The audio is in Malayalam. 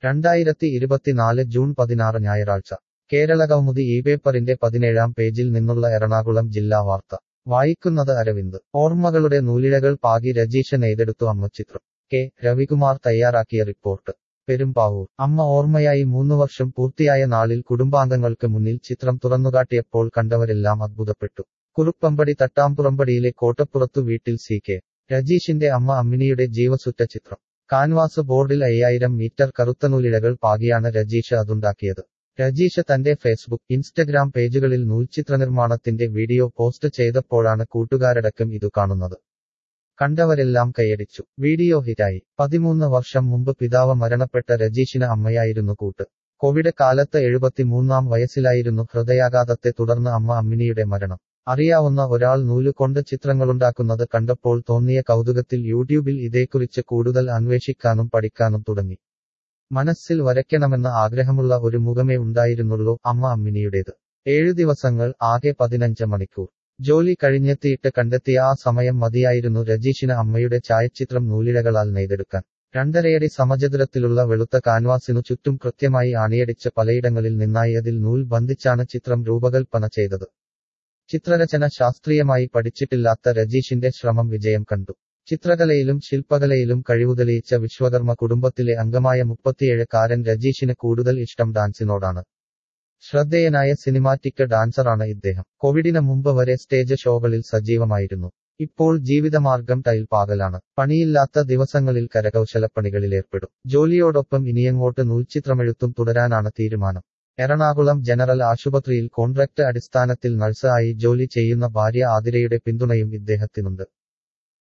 രണ്ടായിരത്തി ഇരുപത്തിനാല് ജൂൺ പതിനാറ് ഞായറാഴ്ച കേരളകൗമുദി ഈ പേപ്പറിന്റെ പതിനേഴാം പേജിൽ നിന്നുള്ള എറണാകുളം ജില്ലാ വാർത്ത വായിക്കുന്നത് അരവിന്ദ് ഓർമ്മകളുടെ നൂലിഴകൾ പാകി രജീഷ നെയ്തെടുത്തു അമ്മച്ചിത്രം കെ രവികുമാർ തയ്യാറാക്കിയ റിപ്പോർട്ട് പെരുമ്പാവൂർ അമ്മ ഓർമ്മയായി മൂന്നു വർഷം പൂർത്തിയായ നാളിൽ കുടുംബാംഗങ്ങൾക്ക് മുന്നിൽ ചിത്രം തുറന്നുകാട്ടിയപ്പോൾ കണ്ടവരെല്ലാം അത്ഭുതപ്പെട്ടു കുറുപ്പമ്പടി തട്ടാംപുറമ്പടിയിലെ കോട്ടപ്പുറത്തു വീട്ടിൽ സി കെ രജീഷിന്റെ അമ്മ അമ്മിനിയുടെ ജീവസുറ്റ ചിത്രം കാൻവാസ് ബോർഡിൽ അയ്യായിരം മീറ്റർ കറുത്തനൂലിഴകൾ പാകിയാണ് രജീഷ് അതുണ്ടാക്കിയത് രജീഷ് തന്റെ ഫേസ്ബുക്ക് ഇൻസ്റ്റഗ്രാം പേജുകളിൽ നൂൽചിത്രനിർമ്മാണത്തിന്റെ വീഡിയോ പോസ്റ്റ് ചെയ്തപ്പോഴാണ് കൂട്ടുകാരടക്കം ഇതു കാണുന്നത് കണ്ടവരെല്ലാം കൈയടിച്ചു വീഡിയോ ഹിറ്റായി പതിമൂന്ന് വർഷം മുമ്പ് പിതാവ് മരണപ്പെട്ട രജീഷിന് അമ്മയായിരുന്നു കൂട്ട് കോവിഡ് കാലത്ത് എഴുപത്തിമൂന്നാം വയസ്സിലായിരുന്നു ഹൃദയാഘാതത്തെ തുടർന്ന് അമ്മ അമ്മിനിയുടെ മരണം അറിയാവുന്ന ഒരാൾ നൂലുകൊണ്ട് ചിത്രങ്ങളുണ്ടാക്കുന്നത് കണ്ടപ്പോൾ തോന്നിയ കൗതുകത്തിൽ യൂട്യൂബിൽ ഇതേക്കുറിച്ച് കൂടുതൽ അന്വേഷിക്കാനും പഠിക്കാനും തുടങ്ങി മനസ്സിൽ വരയ്ക്കണമെന്ന ആഗ്രഹമുള്ള ഒരു മുഖമേ ഉണ്ടായിരുന്നുള്ളൂ അമ്മ അമ്മിനിയുടേത് ഏഴു ദിവസങ്ങൾ ആകെ പതിനഞ്ച് മണിക്കൂർ ജോലി കഴിഞ്ഞെത്തിയിട്ട് കണ്ടെത്തിയ ആ സമയം മതിയായിരുന്നു രജീഷിന് അമ്മയുടെ ഛായച്ചിത്രം നൂലിഴകളാൽ നെയ്തെടുക്കാൻ രണ്ടരയടി സമചതുരത്തിലുള്ള വെളുത്ത കാൻവാസിനു ചുറ്റും കൃത്യമായി ആണിയടിച്ച് പലയിടങ്ങളിൽ നിന്നായി അതിൽ നൂൽ ബന്ധിച്ചാണ് ചിത്രം രൂപകൽപ്പന ചെയ്തത് ചിത്രരചന ശാസ്ത്രീയമായി പഠിച്ചിട്ടില്ലാത്ത രജീഷിന്റെ ശ്രമം വിജയം കണ്ടു ചിത്രകലയിലും ശില്പകലയിലും കഴിവുതെളിയിച്ച വിശ്വകർമ്മ കുടുംബത്തിലെ അംഗമായ മുപ്പത്തിയേഴക്കാരൻ രജീഷിന് കൂടുതൽ ഇഷ്ടം ഡാൻസിനോടാണ് ശ്രദ്ധേയനായ സിനിമാറ്റിക് ഡാൻസറാണ് ഇദ്ദേഹം കോവിഡിന് മുമ്പ് വരെ സ്റ്റേജ് ഷോകളിൽ സജീവമായിരുന്നു ഇപ്പോൾ ജീവിതമാർഗം ടൈൽ പാകലാണ് പണിയില്ലാത്ത ദിവസങ്ങളിൽ കരകൗശലപ്പണികളിലേർപ്പെടും ജോലിയോടൊപ്പം ഇനിയങ്ങോട്ട് നൂൽച്ചിത്രമെഴുത്തും തുടരാനാണ് തീരുമാനം എറണാകുളം ജനറൽ ആശുപത്രിയിൽ കോൺട്രാക്ട് അടിസ്ഥാനത്തിൽ നഴ്സ് ആയി ജോലി ചെയ്യുന്ന ഭാര്യ ആതിരയുടെ പിന്തുണയും ഇദ്ദേഹത്തിനുണ്ട്